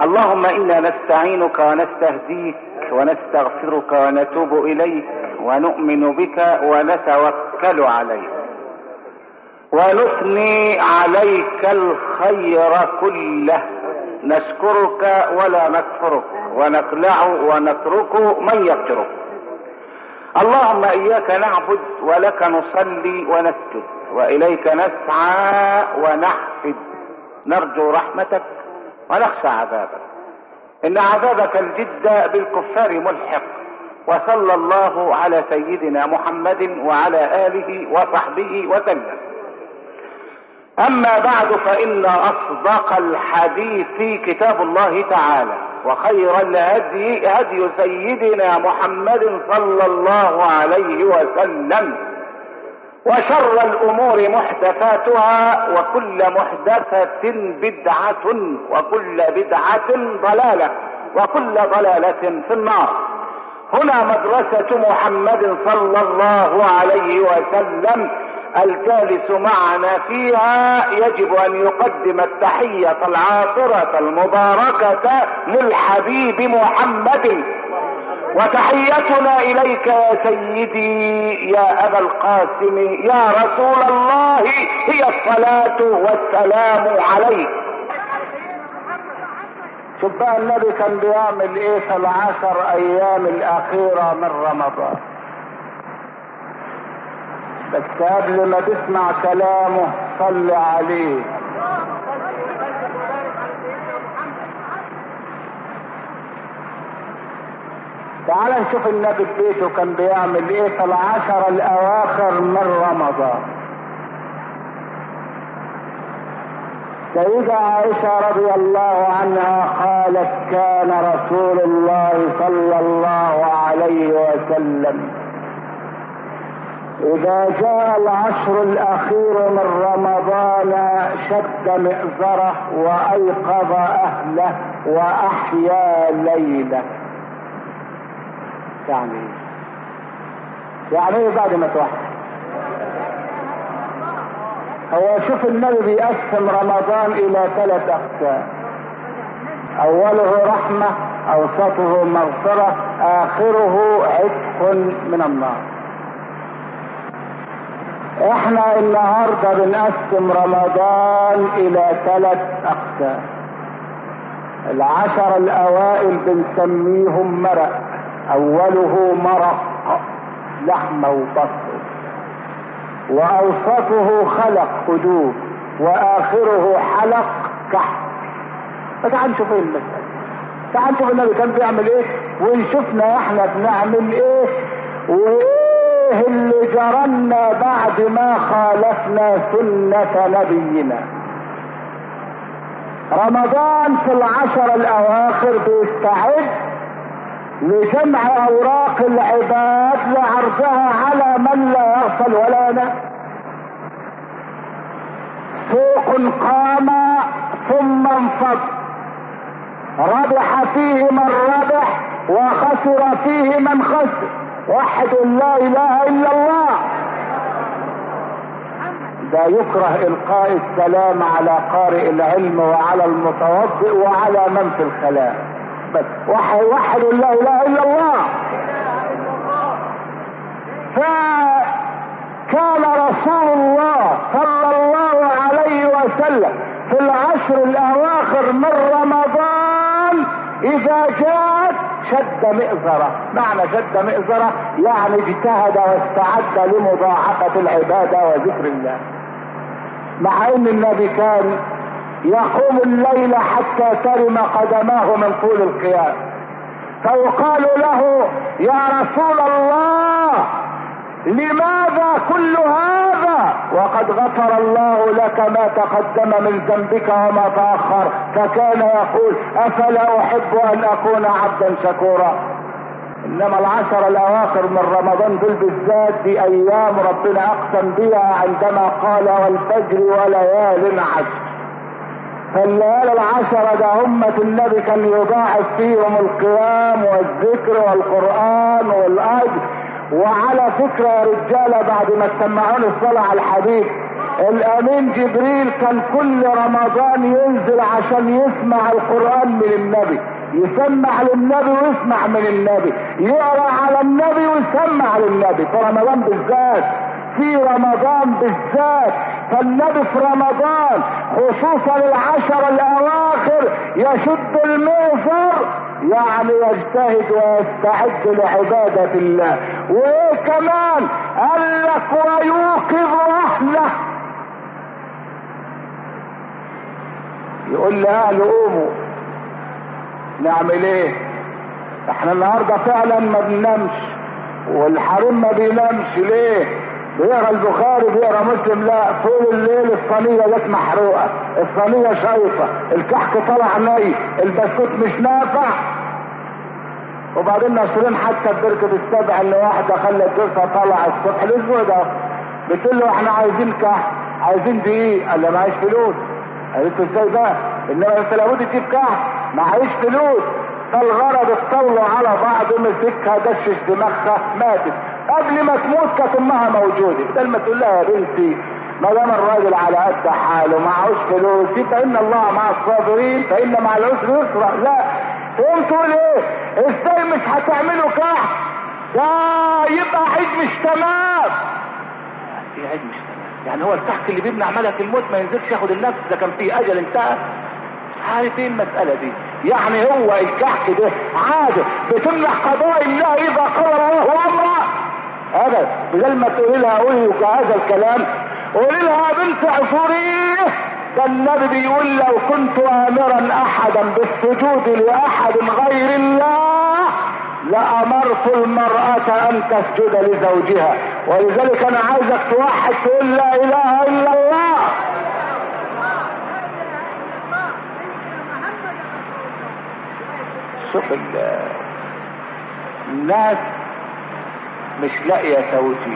اللهم انا نستعينك ونستهديك ونستغفرك ونتوب اليك ونؤمن بك ونتوكل عليك ونثني عليك الخير كله نشكرك ولا نكفرك ونخلع ونترك من يكفرك اللهم اياك نعبد ولك نصلي ونسجد واليك نسعى ونحفد نرجو رحمتك ونخشى عذابك ان عذابك الجد بالكفار ملحق وصلى الله على سيدنا محمد وعلى اله وصحبه وسلم اما بعد فان اصدق الحديث كتاب الله تعالى وخير الهدي هدي سيدنا محمد صلى الله عليه وسلم وشر الامور محدثاتها وكل محدثة بدعة وكل بدعة ضلالة وكل ضلالة في النار هنا مدرسة محمد صلى الله عليه وسلم الجالس معنا فيها يجب ان يقدم التحية العاطرة المباركة للحبيب محمد وتحيتنا اليك يا سيدي يا ابا القاسم يا رسول الله هي الصلاة والسلام عليك شوف بقى النبي كان بيعمل ايه في العشر ايام الاخيرة من رمضان بس قبل ما تسمع كلامه صل عليه تعال نشوف النبي في بيته كان بيعمل ايه في العشر الاواخر من رمضان سيدة عائشة رضي الله عنها قالت كان رسول الله صلى الله عليه وسلم اذا جاء العشر الاخير من رمضان شد مئزره وايقظ اهله واحيا ليله يعني ايه يعني ايه بعد ما توحد هو شوف النبي بيقسم رمضان الى ثلاث اقسام اوله رحمة اوسطه مغفرة اخره عتق من النار احنا النهاردة بنقسم رمضان الى ثلاث اقسام العشر الاوائل بنسميهم مرق اوله مرق لحمة وبصل واوسطه خلق قدوم واخره حلق كحل فتعال نشوف ايه المسألة تعال نشوف النبي كان بيعمل ايه ونشوفنا احنا بنعمل ايه وايه اللي جرالنا بعد ما خالفنا سنة نبينا رمضان في العشر الاواخر بيستعد لجمع اوراق العباد لعرضها على من لا يغفل ولا ينام سوق قام ثم انفض ربح فيه من ربح وخسر فيه من خسر وحد لا اله الا الله ده يكره القاء السلام على قارئ العلم وعلى المتوضئ وعلى من في الخلاء بس وحد وحد لا اله الا الله فكان رسول الله صلى الله عليه وسلم في العشر الاواخر من رمضان اذا جاءت شد مئزرة معنى شد مئزرة يعني اجتهد واستعد لمضاعفة العبادة وذكر الله مع ان النبي كان يقوم الليل حتى ترم قدماه من طول القيام فيقال له يا رسول الله لماذا كل هذا وقد غفر الله لك ما تقدم من ذنبك وما تاخر فكان يقول افلا احب ان اكون عبدا شكورا انما العشر الاواخر من رمضان دول بالذات دي ايام ربنا اقسم بها عندما قال والفجر وليال عشر فالليالي العشرة ده أمة النبي كان يضاعف فيهم القيام والذكر والقرآن والأجر وعلى فكرة يا رجالة بعد ما تسمعون الصلاة على الحديث الامين جبريل كان كل رمضان ينزل عشان يسمع القرآن من النبي يسمع للنبي ويسمع من النبي يقرا على النبي ويسمع للنبي في رمضان بالذات في رمضان بالذات فالنبي في رمضان خصوصا العشر الاواخر يشد الميسر يعني يجتهد ويستعد لعبادة الله وايه كمان قال لك ويوقظ اهله يقول لاهله قوموا نعمل ايه احنا النهارده فعلا ما بننامش والحريم ما بينامش ليه بيقرا البخاري بيقرا مسلم لا طول الليل الصينيه جت محروقه الصينيه شايطه الكحك طلع ني البسكوت مش نافع وبعدين ناشرين حتى بركة السبع اللي واحدة خلت جوزها طلع الصبح الاسبوع ده بتقول له احنا عايزين كحك عايزين دقيق قال لها معيش فلوس قالت له ازاي بقى انما انت لابد تجيب كحك معيش فلوس فالغرض اتصلوا على بعض مسكها دشش دماغها ماتت قبل ما تموت كانت امها موجوده بدل ما تقول لها يا بنتي ما دام الراجل على قد حاله معهوش فلوس فان الله مع الصابرين فان مع العسر يسرا لا تقوم تقول ايه ازاي مش هتعملوا كحك ده يبقى عيد مش تمام في عيد مش تمام يعني هو الكحك اللي بيمنع ملك الموت ما ينزلش ياخد النفس ده كان فيه اجل انتهى عارف ايه المسألة دي يعني هو الكحك ده عادة بتمنع قضاء الله اذا قال الله امرا ابدا بدل ما تقولي لها قولي هذا الكلام قولي لها يا بنت اعذريه ده النبي بيقول لو كنت امرا احدا بالسجود لاحد غير الله لامرت المرأة ان تسجد لزوجها ولذلك انا عايزك توحد تقول لا اله الا الله شوف الناس مش لاقيه توجيه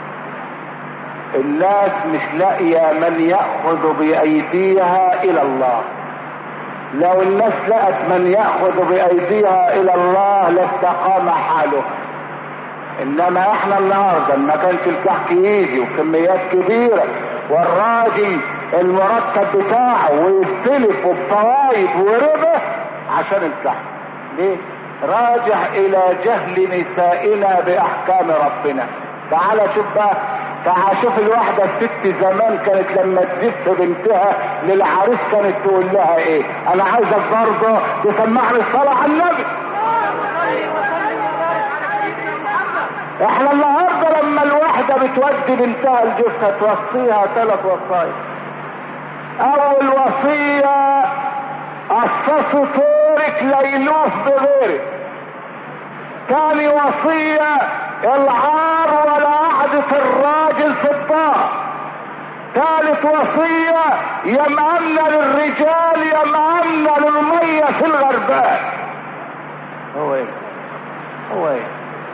الناس مش لاقيه من ياخذ بايديها الى الله لو الناس لقت من ياخذ بايديها الى الله لاستقام حاله انما احنا النهارده ما كانش الكحك يجي وكميات كبيره والراجل المرتب بتاعه ويستلف بفوايد وربح عشان الكحك ليه راجع الى جهل نسائنا باحكام ربنا تعال شوف بقى تعال شوف الواحدة الست زمان كانت لما تزف بنتها للعريس كانت تقول لها ايه انا عايزك برضه تسمعني الصلاة على النبي احنا النهارده لما الواحدة بتودي بنتها لجوزها توصيها ثلاث وصايا اول وصية قصصوا طورك ليلوف بغيرك تاني وصية العار ولا قعدة الراجل في الدار ثالث وصية يا مأمنة للرجال يا مأمنة للمية في الغربال هو ايه هو ايه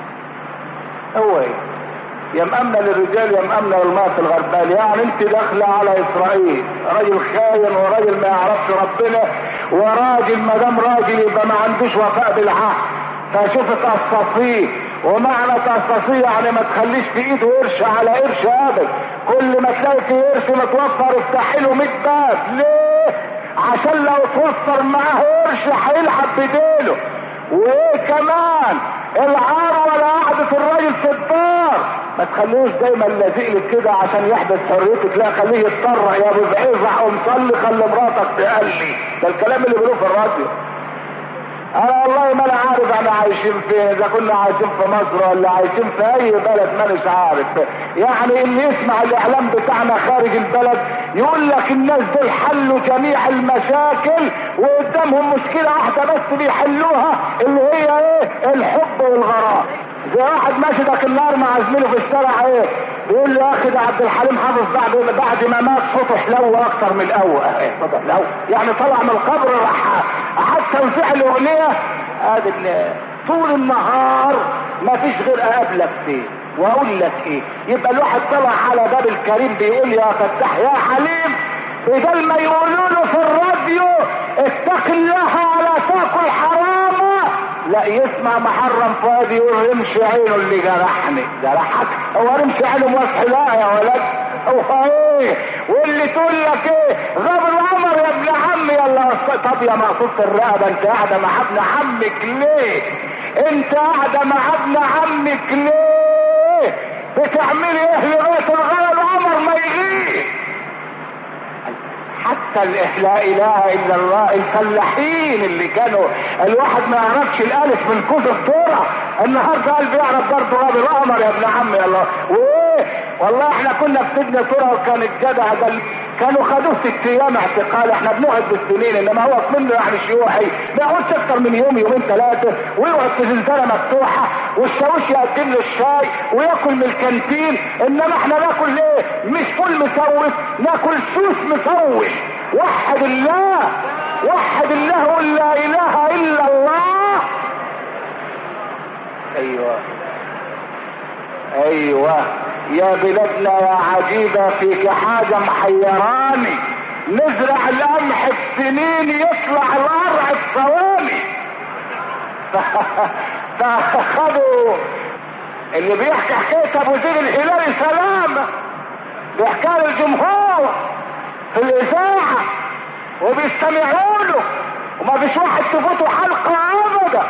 هو ايه يا مأمنة للرجال يا مأمنة للمية في الغربال يعني انت داخلة على اسرائيل راجل خاين وراجل ما يعرفش ربنا وراجل ما دام راجل يبقى ما عندوش وفاء بالعهد فشوف تقصصيه ومعنى تقصصيه يعني ما تخليش في ايده قرش على قرش ابدا كل ما تلاقي في قرش متوفر افتحي له 100 باب ليه؟ عشان لو توفر معاه قرش هيلعب بديله وايه كمان العار ولا قعدة الراجل في الدار ما تخليهوش دايما لازق لك كده عشان يحدث حريتك لا خليه يتطرع يا ابو بعيزع قوم صلي خلي مراتك تقلي ده الكلام اللي بيقولوه في الراديو انا والله ما انا عارف انا عايشين فين اذا كنا عايشين في مصر ولا عايشين في اي بلد مانيش عارف يعني اللي يسمع الاعلام بتاعنا خارج البلد يقول لك الناس دول حلوا جميع المشاكل وقدامهم مشكلة واحدة بس بيحلوها اللي هي ايه الحب والغرام زي واحد ماشي داك النار مع زميله في الشارع ايه بيقول له يا اخي ده عبد الحليم حافظ بعد بعد ما مات صوته حلو اكتر من الاول ايه لو يعني طلع من القبر راح حتى توزيع الاغنيه ادي طول النهار ما فيش غير اقابلك فيه واقول لك ايه يبقى الواحد طلع على باب الكريم بيقول يا فتاح يا حليم بدل ما يقولوا له في الراديو اتق الله ولا تاكل حراما لا يسمع محرم فؤاد يقول رمش عينه اللي جرحني جرحك هو رمش عينه موسح لا يا ولد هو ايه ايه واللي تقول لك ايه غاب القمر يا ابن عمي يلا طب يا مقصود الرقبه انت قاعده مع ابن عمك ليه انت قاعده مع ابن عمك ليه بتعملي ايه لغايه الغرب القمر ما يجيش حتى لا اله الا الله الفلاحين اللي كانوا الواحد ما يعرفش الالف من كتر الذره النهارده قال بيعرف برضه غاب القمر يا ابن عمي الله وايه والله احنا كنا في سجن ذره وكان الجدع ده كانوا خدوه ست ايام اعتقال احنا بنقعد بالسنين انما هو منه يعني شيوعي ما يقعدش اكتر من يوم يومين ثلاثه ويقعد في زنزانه مفتوحه والشاويش يقدم له الشاي وياكل من الكانتين انما احنا ناكل ايه مش فول مسوس ناكل سوس مسوس وحد الله وحد الله قل لا اله الا الله ايوه ايوه يا بلادنا يا عجيبة فيك حاجة محيراني نزرع القمح بسنين يطلع القرع بثواني فخدوا اللي بيحكي حكاية ابو زيد الهلالي سلامة بيحكيها للجمهور في الاذاعة وبيستمعوا له وما فيش واحد تفوته حلقة ابدا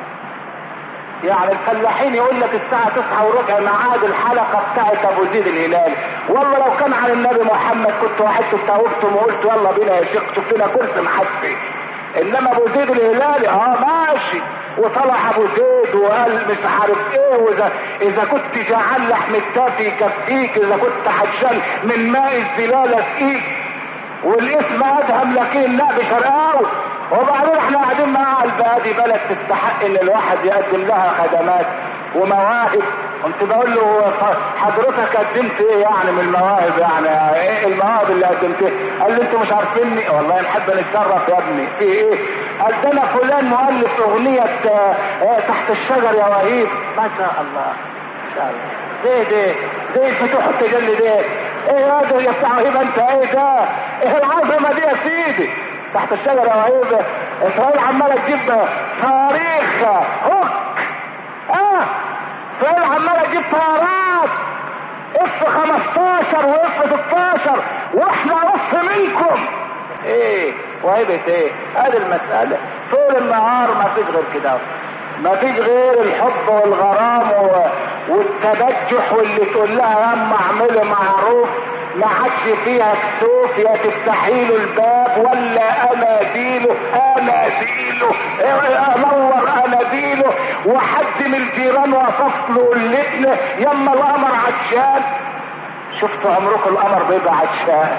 يعني الفلاحين يقول لك الساعة تسعة وربع ميعاد الحلقة بتاعت ابو زيد الهلالي والله لو كان عن النبي محمد كنت وحدت استوقتم وقلت يلا بينا يا شيخ شوف لنا كرسي محسي انما ابو زيد الهلالي اه ماشي وطلع ابو زيد وقال مش عارف ايه واذا اذا كنت جعان لحم التافي يكفيك اذا كنت حجان من ماء الزلالة اسقيك والاسم ادهم لكن لا بشرقاوي وبعدين احنا قاعدين مع البادي بلد تستحق ان الواحد يقدم لها خدمات ومواهب كنت بقول له حضرتك قدمت ايه يعني من المواهب يعني ايه المواهب اللي قدمتها قال لي انتوا مش عارفيني والله نحب نتشرف يا ابني في ايه قال ده انا فلان مؤلف اغنية اه تحت الشجر يا وهيب ما شاء الله ما شاء الله زي ده زي الفتوح التجلي ده ايه هذا يا بتاع وهيب انت ايه ده ايه العظمه دي يا سيدي تحت الشجرة وهيب اسرائيل عمالة تجيب صواريخ هوك اه اسرائيل عمالة تجيب طيارات اف 15 واف 16 واحنا اف منكم ايه وهيبة ايه هذه المسألة طول النهار ما فيش غير كده ما فيش غير الحب والغرام والتبجح واللي تقول لها يا اما اعملي معروف ما عادش فيها كسوف يا تفتحي له الباب ولا اناديله اناديله انور اناديله وحد من الجيران وصف له الابن يما القمر عطشان شفتوا عمركم القمر بيبقى عطشان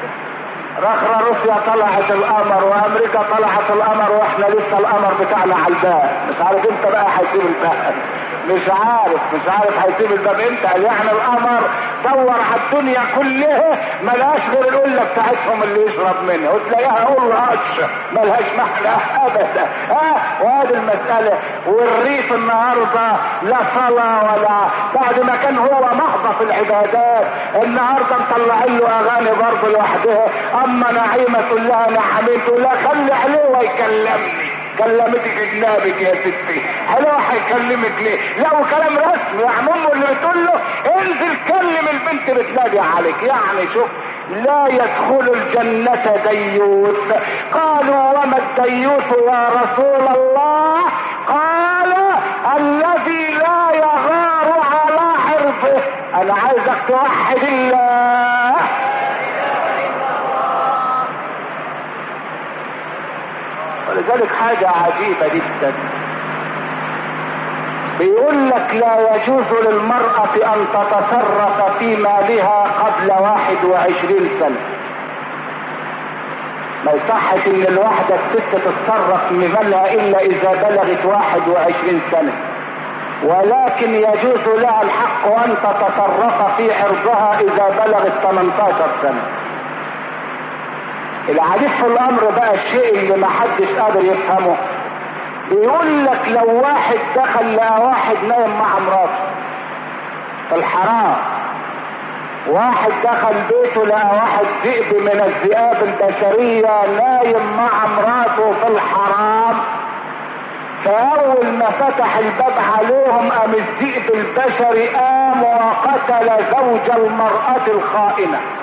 رخرة روسيا طلعت القمر وامريكا طلعت القمر واحنا لسه القمر بتاعنا على الباب مش عارف امتى بقى هيسيب الباب مش عارف مش عارف هيسيب الباب امتى يعني القمر دور على الدنيا كلها ملهاش غير القله بتاعتهم اللي يشرب منها وتلاقيها قله قش ملهاش معنى ابدا ها وهذه المساله والريف النهارده لا صلاه ولا بعد ما كان هو محضه في العبادات النهارده مطلعين له اغاني برضه لوحدها اما نعيمه تقول لها نعمين تقول لها خلي عليه ويكلمني كلمتك اجنابك يا ستي حلو هيكلمك ليه لا وكلام رسمي يعني امه اللي بتقول له انزل كلم البنت بتنادي عليك يعني شوف لا يدخل الجنة ديوث قالوا وما الديوث يا رسول الله قال الذي لا يغار على عرضه انا عايزك توحد الله ولذلك حاجة عجيبة جدا بيقول لك لا يجوز للمرأة ان تتصرف في مالها قبل واحد وعشرين سنة ما يصحش ان الواحدة الست تتصرف في مالها الا اذا بلغت واحد وعشرين سنة ولكن يجوز لها الحق ان تتصرف في عرضها اذا بلغت 18 سنة العجيب في الامر بقى الشيء اللي ما حدش قادر يفهمه بيقول لك لو واحد دخل لقى واحد نايم مع مراته في الحرام واحد دخل بيته لقى واحد ذئب من الذئاب البشرية نايم مع مراته في الحرام فأول ما فتح الباب عليهم قام الذئب البشري قام وقتل زوج المرأة الخائنة